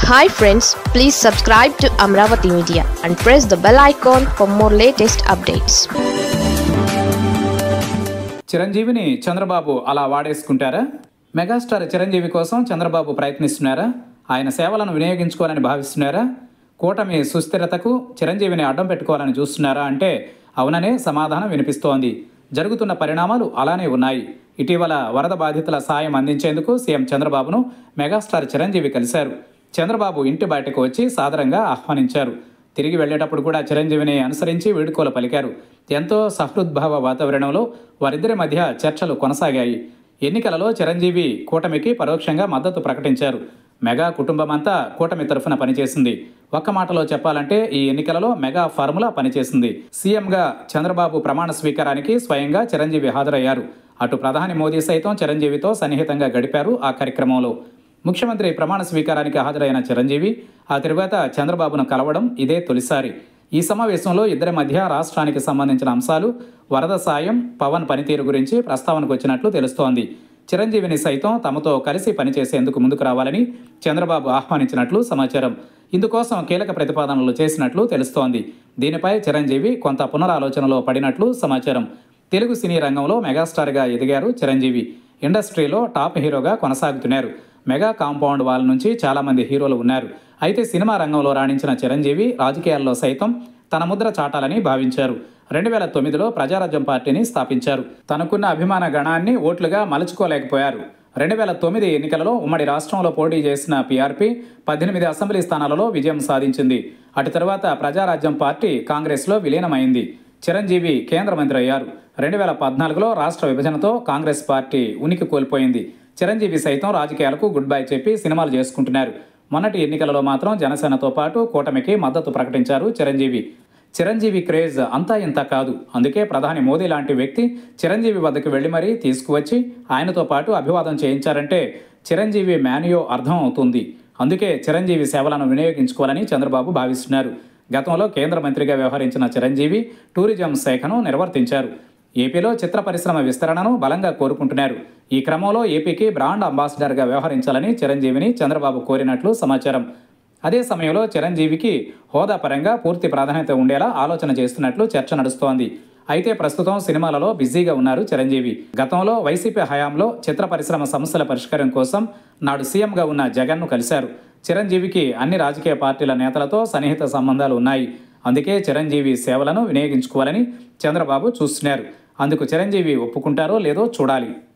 hi friends please subscribe to Amaravati media and press the bell icon for more latest updates చిరంజీవిని చంద్రబాబు అలా వాడేసుకుంటారా megastar Chiranjeevi కోసం చంద్రబాబు ప్రయత్నిస్తున్నారా ఆయన సేవలను వినియోగించుకోవాలని భావిస్తున్నారా కూటమి సుస్థిరతకు చిరంజీవిని అడ్డం పెట్టుకోవాలని చూస్తున్నారా అంటే అవుననే సమాధానం వినిపిస్తోంది జరుగుతున్న పరిణామాలు అలానే ఉన్నాయి ఇటీవల వరద బాధితుల సాయం అందించేందుకు సీఎం చంద్రబాబును మెగాస్టార్ చిరంజీవి కలిశారు చంద్రబాబు ఇంటి బయటకు వచ్చి సాదరంగా ఆహ్వానించారు తిరిగి వెళ్ళేటప్పుడు కూడా చిరంజీవిని అనుసరించి వీడుకోలు పలికారు ఎంతో సహృద్భావ వాతావరణంలో వారిద్దరి మధ్య చర్చలు కొనసాగాయి ఎన్నికలలో చిరంజీవి కూటమికి పరోక్షంగా మద్దతు ప్రకటించారు మెగా కుటుంబమంతా కూటమి తరఫున పనిచేసింది ఒక్క మాటలో చెప్పాలంటే ఈ ఎన్నికలలో మెగా ఫార్ములా పనిచేసింది సీఎంగా చంద్రబాబు ప్రమాణ స్వీకారానికి స్వయంగా చిరంజీవి హాజరయ్యారు అటు ప్రధాని మోదీ సైతం చిరంజీవితో సన్నిహితంగా గడిపారు ఆ కార్యక్రమంలో ముఖ్యమంత్రి ప్రమాణ స్వీకారానికి హాజరైన చిరంజీవి ఆ తరువాత చంద్రబాబును కలవడం ఇదే తొలిసారి ఈ సమావేశంలో ఇద్దరి మధ్య రాష్ట్రానికి సంబంధించిన అంశాలు వరద సాయం పవన్ పనితీరు గురించి ప్రస్తావనకు వచ్చినట్లు తెలుస్తోంది చిరంజీవిని సైతం తమతో కలిసి పనిచేసేందుకు ముందుకు రావాలని చంద్రబాబు ఆహ్వానించినట్లు సమాచారం ఇందుకోసం కీలక ప్రతిపాదనలు చేసినట్లు తెలుస్తోంది దీనిపై చిరంజీవి కొంత పునరాలోచనలో పడినట్లు సమాచారం తెలుగు సినీ రంగంలో మెగాస్టార్గా ఎదిగారు చిరంజీవి ఇండస్ట్రీలో టాప్ హీరోగా కొనసాగుతున్నారు మెగా కాంపౌండ్ వాల్ నుంచి చాలామంది హీరోలు ఉన్నారు అయితే సినిమా రంగంలో రాణించిన చిరంజీవి రాజకీయాల్లో సైతం తన ముద్ర చాటాలని భావించారు రెండు వేల తొమ్మిదిలో ప్రజారాజ్యం పార్టీని స్థాపించారు తనకున్న అభిమాన గణాన్ని ఓట్లుగా మలుచుకోలేకపోయారు రెండు వేల తొమ్మిది ఎన్నికలలో ఉమ్మడి రాష్ట్రంలో పోటీ చేసిన పీఆర్పీ పద్దెనిమిది అసెంబ్లీ స్థానాలలో విజయం సాధించింది అటు తర్వాత ప్రజారాజ్యం పార్టీ కాంగ్రెస్లో విలీనమైంది చిరంజీవి కేంద్ర మంత్రి అయ్యారు రెండు వేల పద్నాలుగులో రాష్ట్ర విభజనతో కాంగ్రెస్ పార్టీ ఉనికి కోల్పోయింది చిరంజీవి సైతం రాజకీయాలకు గుడ్ బై చెప్పి సినిమాలు చేసుకుంటున్నారు మొన్నటి ఎన్నికలలో మాత్రం జనసేనతో పాటు కూటమికి మద్దతు ప్రకటించారు చిరంజీవి చిరంజీవి క్రేజ్ అంతా ఇంత కాదు అందుకే ప్రధాని మోదీ లాంటి వ్యక్తి చిరంజీవి వద్దకు వెళ్లి మరీ తీసుకువచ్చి ఆయనతో పాటు అభివాదం చేయించారంటే చిరంజీవి మేనియో అర్థం అవుతుంది అందుకే చిరంజీవి సేవలను వినియోగించుకోవాలని చంద్రబాబు భావిస్తున్నారు గతంలో కేంద్ర మంత్రిగా వ్యవహరించిన చిరంజీవి టూరిజం శాఖను నిర్వర్తించారు ఏపీలో చిత్ర పరిశ్రమ విస్తరణను బలంగా కోరుకుంటున్నారు ఈ క్రమంలో ఏపీకి బ్రాండ్ అంబాసిడర్గా వ్యవహరించాలని చిరంజీవిని చంద్రబాబు కోరినట్లు సమాచారం అదే సమయంలో చిరంజీవికి హోదా పరంగా పూర్తి ప్రాధాన్యత ఉండేలా ఆలోచన చేస్తున్నట్లు చర్చ నడుస్తోంది అయితే ప్రస్తుతం సినిమాలలో బిజీగా ఉన్నారు చిరంజీవి గతంలో వైసీపీ హయాంలో చిత్ర పరిశ్రమ సమస్యల పరిష్కారం కోసం నాడు సీఎంగా ఉన్న జగన్ను కలిశారు చిరంజీవికి అన్ని రాజకీయ పార్టీల నేతలతో సన్నిహిత సంబంధాలు ఉన్నాయి అందుకే చిరంజీవి సేవలను వినియోగించుకోవాలని చంద్రబాబు చూస్తున్నారు అందుకు చిరంజీవి ఒప్పుకుంటారో లేదో చూడాలి